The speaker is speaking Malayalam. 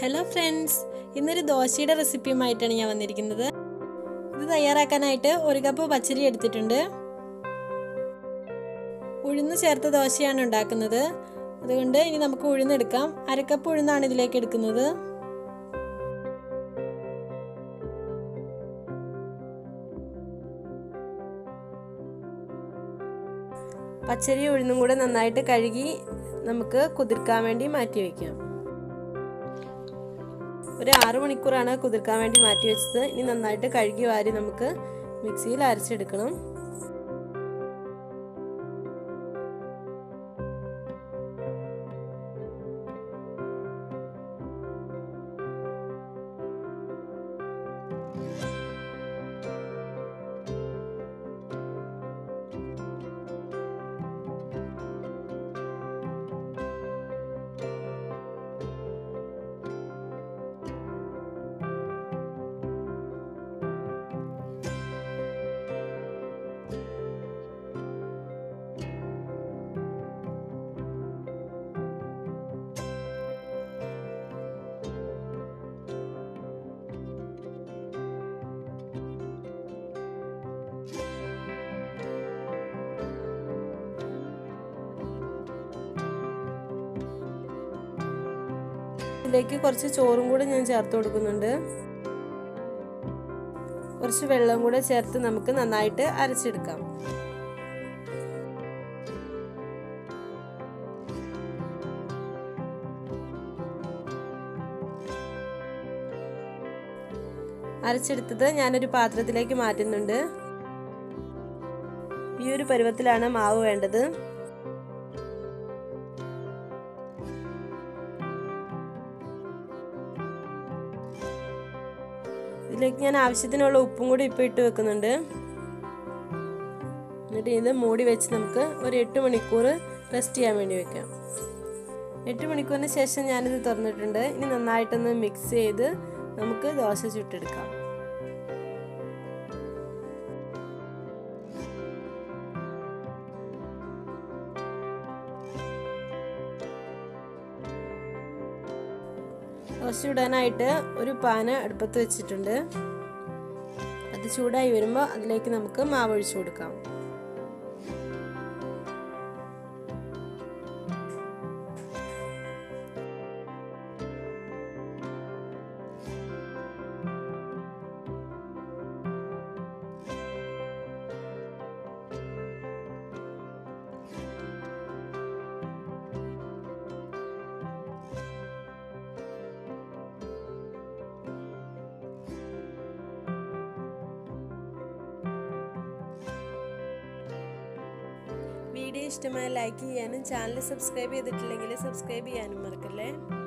ഹലോ ഫ്രണ്ട്സ് ഇന്നൊരു ദോശയുടെ റെസിപ്പിയുമായിട്ടാണ് ഞാൻ വന്നിരിക്കുന്നത് ഇത് തയ്യാറാക്കാനായിട്ട് ഒരു കപ്പ് പച്ചരി എടുത്തിട്ടുണ്ട് ഉഴുന്ന് ചേർത്ത ദോശയാണ് ഉണ്ടാക്കുന്നത് അതുകൊണ്ട് ഇനി നമുക്ക് ഉഴുന്നെടുക്കാം അരക്കപ്പ് ഉഴുന്നാണ് ഇതിലേക്ക് എടുക്കുന്നത് പച്ചരി ഉഴുന്നും കൂടെ നന്നായിട്ട് കഴുകി നമുക്ക് കുതിർക്കാൻ വേണ്ടി മാറ്റി വയ്ക്കാം ഒരു ആറു മണിക്കൂറാണ് കുതിർക്കാൻ വേണ്ടി മാറ്റി വെച്ചത് ഇനി നന്നായിട്ട് കഴുകി വാരി നമുക്ക് മിക്സിയിൽ അരച്ചെടുക്കണം ഇതിലേക്ക് കുറച്ച് ചോറും കൂടെ ഞാൻ ചേർത്ത് കൊടുക്കുന്നുണ്ട് കുറച്ച് വെള്ളം കൂടെ ചേർത്ത് നമുക്ക് നന്നായിട്ട് അരച്ചെടുക്കാം അരച്ചെടുത്തത് ഞാനൊരു പാത്രത്തിലേക്ക് മാറ്റുന്നുണ്ട് ഈ ഒരു പരുവത്തിലാണ് മാവ് വേണ്ടത് ഇതിലേക്ക് ഞാൻ ആവശ്യത്തിനുള്ള ഉപ്പും കൂടി ഇപ്പോൾ ഇട്ട് വെക്കുന്നുണ്ട് എന്നിട്ട് ഇത് മൂടി വെച്ച് നമുക്ക് ഒരു എട്ട് മണിക്കൂർ റെസ്റ്റ് ചെയ്യാൻ വേണ്ടി വെക്കാം എട്ട് മണിക്കൂറിന് ശേഷം ഞാനിത് തുറന്നിട്ടുണ്ട് ഇനി നന്നായിട്ടൊന്ന് മിക്സ് ചെയ്ത് നമുക്ക് ദോശ ചുട്ടെടുക്കാം ദോശ ചൂടാനായിട്ട് ഒരു പാന് അടുപ്പത്ത് വെച്ചിട്ടുണ്ട് അത് ചൂടായി വരുമ്പോൾ അതിലേക്ക് നമുക്ക് മാവ് ഒഴിച്ചു കൊടുക്കാം വീഡിയോ ഇഷ്ടമായ ലൈക്ക് ചെയ്യാനും ചാനൽ സബ്സ്ക്രൈബ് ചെയ്തിട്ടില്ലെങ്കിൽ സബ്സ്ക്രൈബ് ചെയ്യാനും മറക്കല്ലേ